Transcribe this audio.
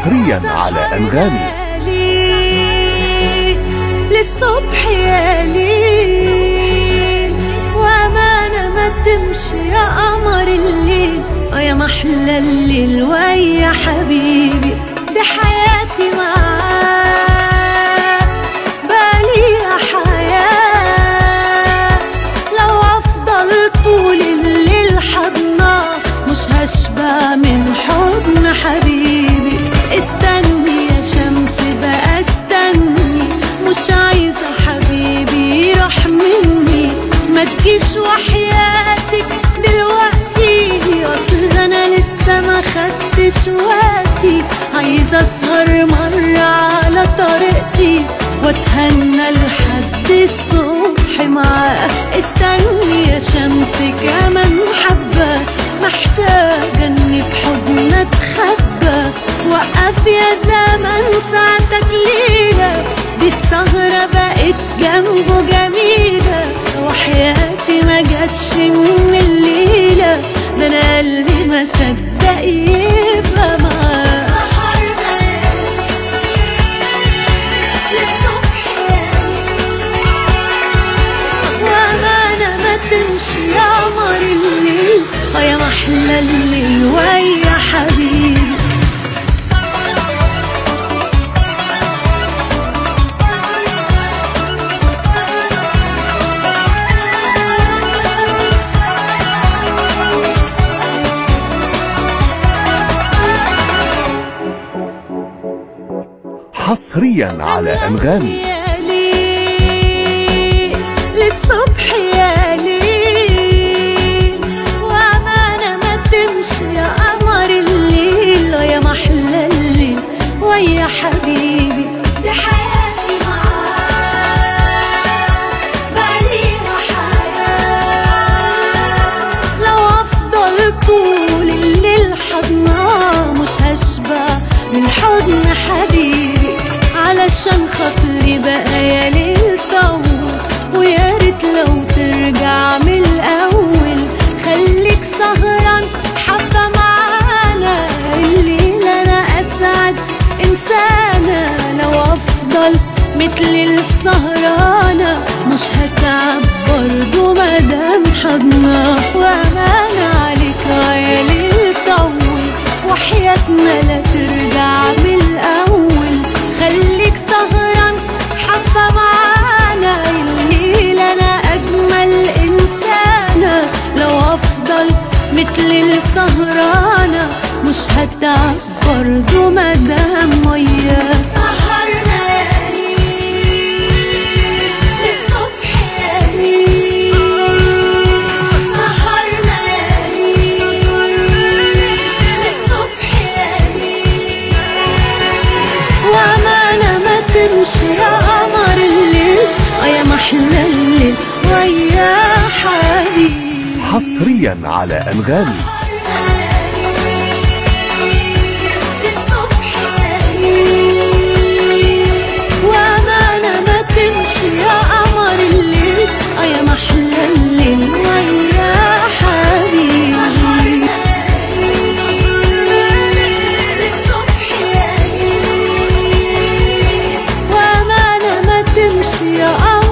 حصريا على أنغامي للصبح يا ليل وامانة ما تمشي يا قمر الليل اه يا محلى الليل ويا حبيبي دي حياتي معاك بقاليها حياة لو افضل طول الليل حضنا مش هشبع من حضن حبيبي استني يا شمس بقى استني مش عايزة حبيبي يروح مني ما تجيش وحياتك دلوقتي اصل انا لسه ما خدتش وقتي عايزة اسهر مرة على طريقتي واتهنى لحد الصبح معاه استني يا شمس كمان حبة محتاجة اني بحضن اتخبى وقف يا زمن ساعتك ليلة دي السهرة بقت جنبه جميلة وحياتي ما جاتش من الليلة ده انا قلبي ما صدق يبقى معاه وامانة ما تمشي يا قمر الليل اه يا محلى الليل ويا حبيبي حصريا على أنغامي يا ليل للصبح يا ليل وامانة ما تمشي يا قمر الليل يا محلى الليل ويا حبيبي دي حياتي معاك بقاليها حياة لو افضل طول الليل حضناه مش هشبع من حضن حبيبي علشان خاطري بقى يا ليل طول ويا ريت لو ترجع من الاول خليك سهران حبه معانا الليل انا اسعد انسانه لو افضل مثل السهرانه مش هتعب برضه مادام حضنا وامانه عليك يا ليل طول وحياتنا لا ترجع من الاول خليك سهران حبه معانا الليل انا اجمل انسانه لو افضل مثل السهرانه مش هتعب برضه مادام وياك سهرنا يا ليل للصبح يا ليل سهرنا يا ليل للصبح يا ليل وامانة ما تمشي يا قمر الليل اه يا محلى الليل ويا حبيبي حصريا على أنغامي للصبح يا ليل وامانة ما تمشي يا قمر الليل اه يا محلى الليل ويا حبيبي للصبح يا ليل وامانة ما تمشي يا قمر